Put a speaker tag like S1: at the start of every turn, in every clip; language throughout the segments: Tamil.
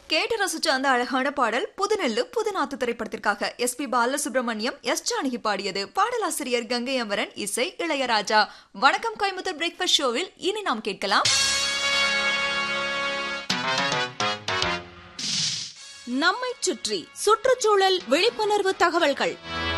S1: கேட்டு ரசிச்ச அந்த அழகான பாடல் புதுநெல்லு புதுநாத்து திரைப்படத்திற்காக S P Balasubrahmanyam S Janaki பாடியது பாடலாசிரியர் கங்கை அமரன் இசை இளையராஜா வணக்கம் கோயம்புத்தூர் பிரேக்ஃபாஸ்ட் ஷோவில் இனி நாம் கேட்கலாம்
S2: நம்மைச் சுற்றி சுற்றுச்சூழல் விழிப்புணர்வு தகவல்கள்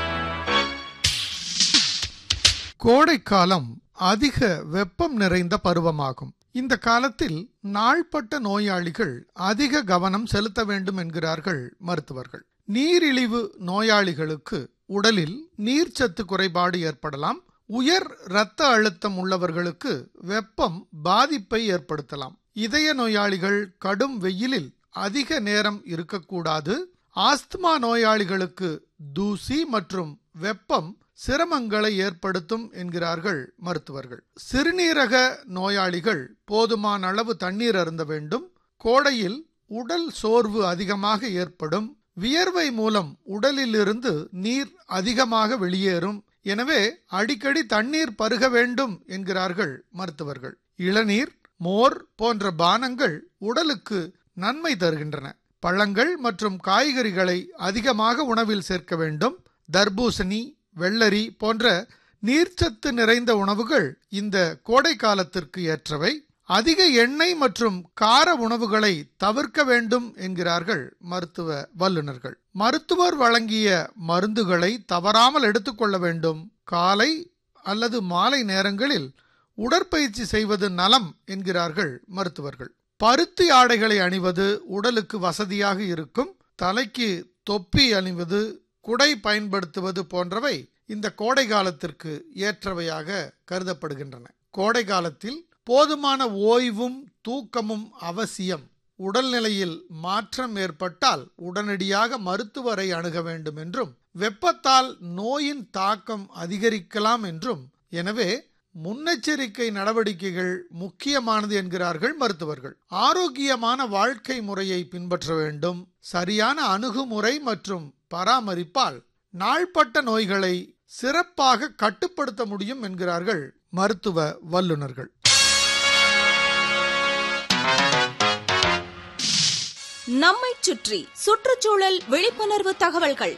S3: கோடைக்காலம் அதிக வெப்பம் நிறைந்த பருவமாகும் இந்த காலத்தில் நாள்பட்ட நோயாளிகள் அதிக கவனம் செலுத்த வேண்டும் என்கிறார்கள் மருத்துவர்கள் நீரிழிவு நோயாளிகளுக்கு உடலில் நீர்ச்சத்து குறைபாடு ஏற்படலாம் உயர் இரத்த அழுத்தம் உள்ளவர்களுக்கு வெப்பம் பாதிப்பை ஏற்படுத்தலாம் இதய நோயாளிகள் கடும் வெயிலில் அதிக நேரம் இருக்கக்கூடாது ஆஸ்துமா நோயாளிகளுக்கு தூசி மற்றும் வெப்பம் சிரமங்களை ஏற்படுத்தும் என்கிறார்கள் மருத்துவர்கள் சிறுநீரக நோயாளிகள் போதுமான அளவு தண்ணீர் அருந்த வேண்டும் கோடையில் உடல் சோர்வு அதிகமாக ஏற்படும் வியர்வை மூலம் உடலிலிருந்து நீர் அதிகமாக வெளியேறும் எனவே அடிக்கடி தண்ணீர் பருக வேண்டும் என்கிறார்கள் மருத்துவர்கள் இளநீர் மோர் போன்ற பானங்கள் உடலுக்கு நன்மை தருகின்றன பழங்கள் மற்றும் காய்கறிகளை அதிகமாக உணவில் சேர்க்க வேண்டும் தர்பூசணி வெள்ளரி போன்ற நீர்ச்சத்து நிறைந்த உணவுகள் இந்த கோடை காலத்திற்கு ஏற்றவை அதிக எண்ணெய் மற்றும் கார உணவுகளை தவிர்க்க வேண்டும் என்கிறார்கள் மருத்துவ வல்லுநர்கள் மருத்துவர் வழங்கிய மருந்துகளை தவறாமல் எடுத்துக்கொள்ள வேண்டும் காலை அல்லது மாலை நேரங்களில் உடற்பயிற்சி செய்வது நலம் என்கிறார்கள் மருத்துவர்கள் பருத்தி ஆடைகளை அணிவது உடலுக்கு வசதியாக இருக்கும் தலைக்கு தொப்பி அணிவது குடை பயன்படுத்துவது போன்றவை இந்த கோடை காலத்திற்கு ஏற்றவையாக கருதப்படுகின்றன கோடை காலத்தில் போதுமான ஓய்வும் தூக்கமும் அவசியம் உடல்நிலையில் மாற்றம் ஏற்பட்டால் உடனடியாக மருத்துவரை அணுக வேண்டும் என்றும் வெப்பத்தால் நோயின் தாக்கம் அதிகரிக்கலாம் என்றும் எனவே முன்னெச்சரிக்கை நடவடிக்கைகள் முக்கியமானது என்கிறார்கள் மருத்துவர்கள் ஆரோக்கியமான வாழ்க்கை முறையை பின்பற்ற வேண்டும் சரியான அணுகுமுறை மற்றும் பராமரிப்பால் நாள்பட்ட நோய்களை சிறப்பாக கட்டுப்படுத்த முடியும் என்கிறார்கள் மருத்துவ வல்லுநர்கள்
S2: நம்மைச் சுற்றி சுற்றுச்சூழல் விழிப்புணர்வு தகவல்கள்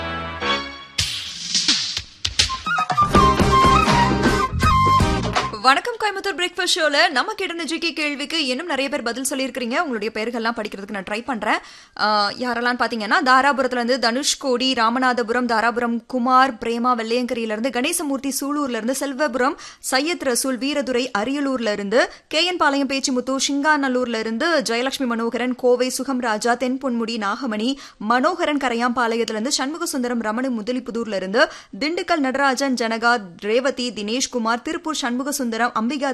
S1: வணக்கம் கோயம்புத்தூர் பிரேக்ஃபாஸ்ட் ஷோல நம்ம கேட்ட ஜிகே கேள்விக்கு இன்னும் நிறைய பேர் பதில் சொல்லியிருக்கிறீங்க உங்களுடைய பெயர்கள்லாம் படிக்கிறதுக்கு நான் ட்ரை பண்றேன் ஆஹ் யாரெல்லாம் பாத்தீங்கன்னா தாராபுரத்துல இருந்து தனுஷ் கோடி ராமநாதபுரம் தாராபுரம் குமார் பிரேமா வெள்ளையங்கரியில இருந்து கணேசமூர்த்தி சூலூர்ல இருந்து செல்வபுரம் சையத் ரசூல் வீரதுரை அரியலூர்ல இருந்து கே என் பாளையம் பேச்சிமுத்து சிங்காநல்லூர்ல இருந்து ஜெயலட்சுமி மனோகரன் கோவை சுகம் ராஜா தென்பொன்முடி நாகமணி மனோகரன் கரையாம்பாளையத்துல இருந்து சண்முக சுந்தரம் ரமணு முதலிப்புதூர்ல இருந்து திண்டுக்கல் நடராஜன் ஜனகா ரேவதி தினேஷ்குமார் திருப்பூர் சண்முக சுந்தரம் அம்பிகா